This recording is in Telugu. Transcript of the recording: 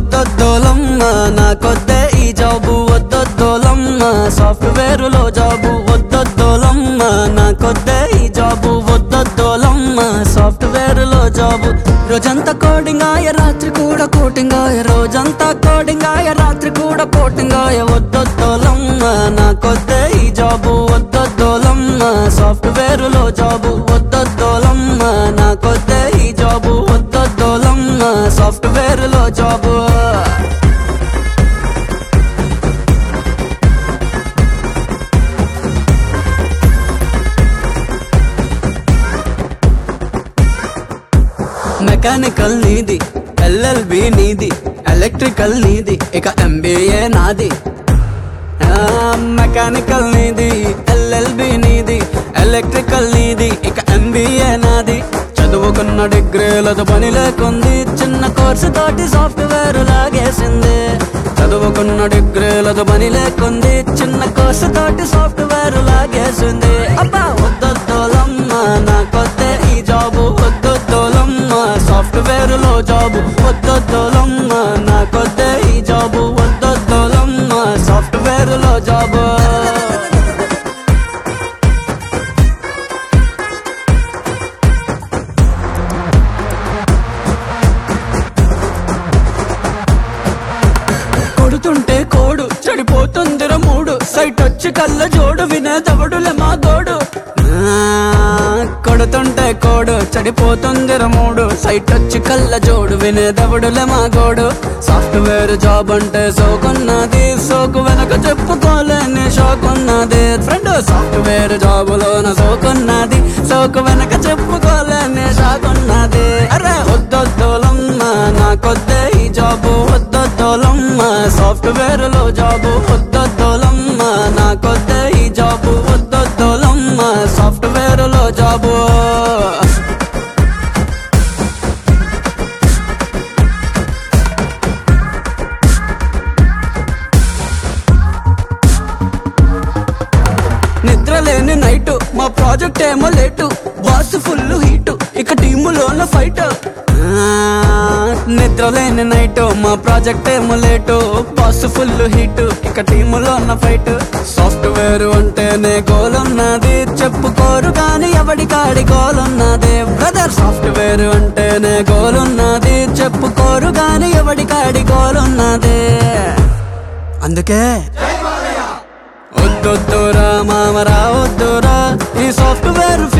వద్దొద్దోలమ్మ నాకొద్దే ఈ జాబు వద్దొద్దోలమ్మ సాఫ్ట్వేరులో జాబు వద్దొద్దోలమ్మ నాకొద్దే ఈ జాబు వద్దొద్దోలమ్మ సాఫ్ట్వేరులో జాబు రోజంతా కోడింగ్ ఆయ రాత్రి కూడా కోటింగ్ ఆయ రోజంతా కోడింగ్ ఆయ రాత్రి కూడా కోటింగ్ ఆయ వద్దొద్దోలమ్మ నాకొద్దే ఈ జాబు వద్దొద్దోలమ్మ సాఫ్ట్వేరులో జాబు వద్దొద్దోలమ్మ నాకొద్దే ఈ జాబు వద్దొద్దోలమ్మ సాఫ్ట్వేరులో జాబు మెకానికల్ నీది ఎల్ఎల్బి నీది ఎలక్ట్రికల్ నీది ఇక ఎంబీఏ నాది మెకానికల్ నీది ఎల్ఎల్బి నీది ఎలక్ట్రికల్ నీది ఇక ఎంబీఏ నాది చదువుకున్న డిగ్రీలతో పని లేకుంది చిన్న కోర్సు తోటి సాఫ్ట్వేర్ లాగేసింది చదువుకున్న డిగ్రీలతో పని లేకుంది చిన్న కోర్సు తోటి సాఫ్ట్వేర్ లాగేసింది అబ్బా వద్దొద్దోలమ్మ నాకొద్దే ఈ జాబు వద్దొద్దోలమ్మ సాఫ్ట్వేర్ లో జాబు వద్దొద్దోలమ్మ నాకొద్దే ఈ జాబు వద్దొద్దోలమ్మ సాఫ్ట్వేర్ లో జాబు కొడుతుంటే కోడు చెడిపోతుందిర మూడు సైట్ వచ్చి కళ్ళ జోడు వినేదవడులే మా గోడు ఆ, కొడుతుంటే కోడు చెడిపోతుందిర మూడు సైట్ వచ్చి కళ్ళ జోడు వినేదవడులే మా గోడు సాఫ్ట్వేర్ జాబ్ అంటే సోకున్నది సోకు వెనక చెప్పుకోలేని షోకున్నది ఫ్రెండ్ సాఫ్ట్వేర్ జాబులోన సోకున్నది సోకు వెనక చెప్పుకోలేని షాకున్నది అరే వద్దొద్దోలమ్మ నాకొద్దే ఈ జాబు వద్దొద్దోలమ్మ సాఫ్ట్వేర్ లో జాబు వద్దొద్దోలమ్మ నాకొద్దే ఈ జాబు వద్దొద్దోలమ్మ సాఫ్ట్వేర్ లో జాబు నిద్ర లేని నైట్ మా ప్రాజెక్ట్ ఏమో లేటు బాస్ ఫుల్ హీట్ ఇక టీములోన ఫైట్ నిద్ర లేని నైట్ మా ప్రాజెక్ట్ ఏమో లేటు బాస్ ఫుల్ హీట్ ఇక టీములోన ఫైట్ సాఫ్ట్వేర్ అంటేనే గోల్ ఉన్నది చెప్పుకోరు కానీ ఎవడి కాడి గోల్ ఉన్నది బ్రదర్ సాఫ్ట్వేర్ అంటేనే గోల్ ఉన్నది చెప్పుకోరు కానీ ఎవడి కాడి గోల్ ఉన్నది అందుకే వద్దొద్దురా మామరా వద్దురా ఈ సాఫ్ట్వేర్